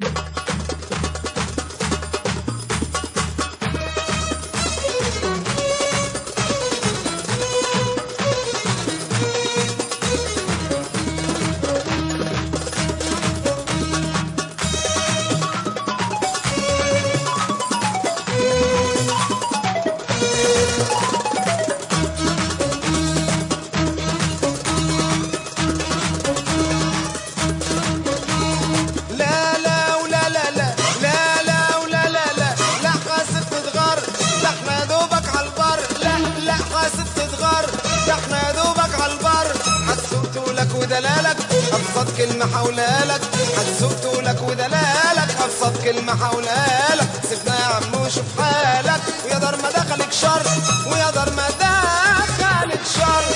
لا لا ولا لا لا لا لا ولا لا لا لا حاسب تتغر ده احنا يا دوبك على البر لا لا حاسب تتغر ده احنا يا دوبك على البر هتسوق طولك ودلالك ابسط كلمة حولها لك هتسوق طولك ودلالك ابسط كلمة حولها لك سيبنا يا عم وشوف حالك ويا دار ما دخلك شر ويا دار ما دخلك شر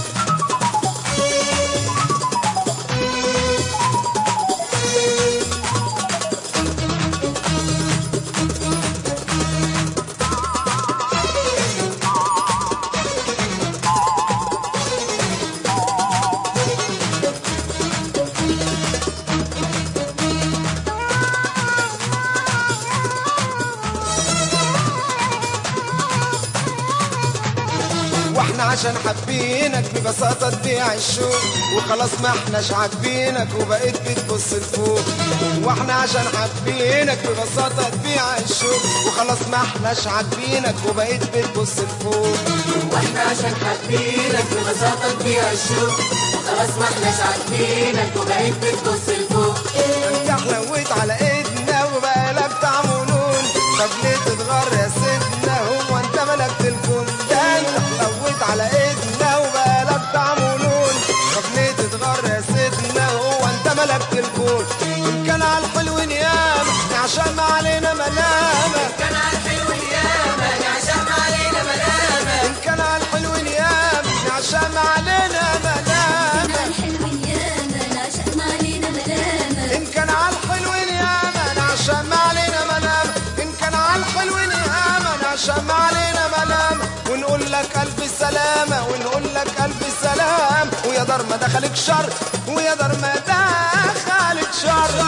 واحنا عشان حابينك ببساطة تبيع الشوق وخلاص ما احناش عاجبينك وبقيت بتبص لفوق واحنا عشان حابينك ببساطة تبيع الشوق وخلاص ما احناش عاجبينك وبقيت بتبص لفوق واحنا عشان حابينك ببساطة تبيع الشوق وخلاص ما احناش عاجبينك وبقيت بتبص لفوق انت حلويت على ايدنا وبقالك طعم ولون طب ليه تتغر يا سيدنا هو انت ملكت الكون ده انت حلويت على ايدنا وبقالك طعم ولون طب ليه تتغر يا سيدنا هو انت ملكت الكون ان كان على الحلو نيام عشان ما علينا ملامه كان على الحلو ياما نعشم علينا ملامة ان كان على الحلو نيام عشان ما علينا ملامه الحلو ياما لا شأن علينا ملامة إن كان على الحلو ياما عشان ما علينا منام إن كان على الحلو ياما عشان ما علينا منام ونقول لك ألف سلامة ونقول لك ألف سلام ويا دار ما دخلك شر ويا دار ما دخلك شر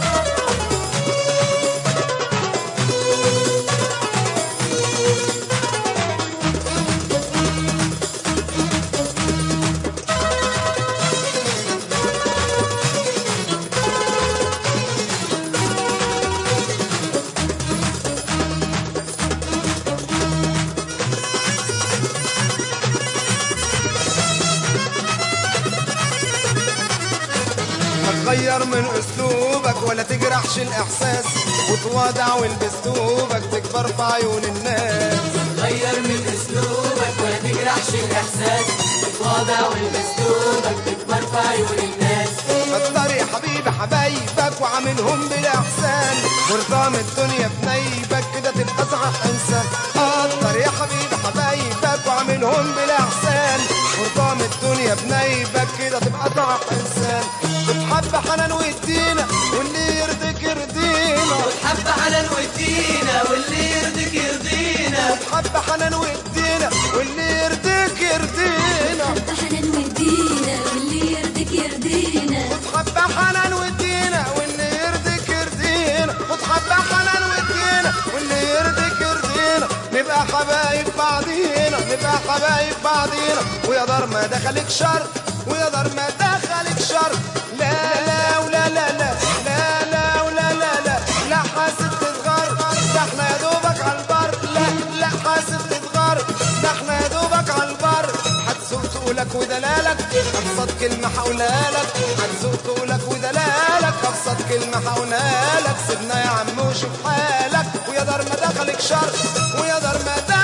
ما تغير من اسلوبك ولا تجرحش الاحساس وتواضع والبس ثوبك تكبر في عيون الناس غير من اسلوبك ولا تجرحش الاحساس تتواضع والمسلوبك تكبر في عيون الناس كتر يا حبيبي حبايبك وعاملهم بالاحسان وارضام الدنيا بنيبك كده تبقى صح انسان كتر يا حبيبي حبايبك وعاملهم بالاحسان وارضام الدنيا بنيبك كده تبقى صح انسان بتحب حنان ويدينا واللي يرضيك يرضينا حب حنان ودينا واللي يرضيك يرضينا بتحب حنان ويدينا واللي يرضيك يرضينا حنان ودينا واللي يرضيك يرضينا وتحب حنان ودينا واللي يرضيك يرضينا وتحب حنان ودينا واللي يرضيك يرضينا نبقى حبايب بعضينا نبقى حبايب بعضينا ويا دار ما دخلك شر ويا دار ما دخلك شر لا لا ولا لا لا لا لا ولا لا لا لا حاسب تتغر ده احنا يا دوبك على البر لا لا حاسب تتغر ده احنا يا دوبك على البر هتسوق طولك ودلالك ابسط كلمة حولها لك هتسوق طولك ودلالك ابسط كلمة حولها لك سيبنا يا عم وشوف حالك ويا دار ما دخلك شر ويا دار ما دخلك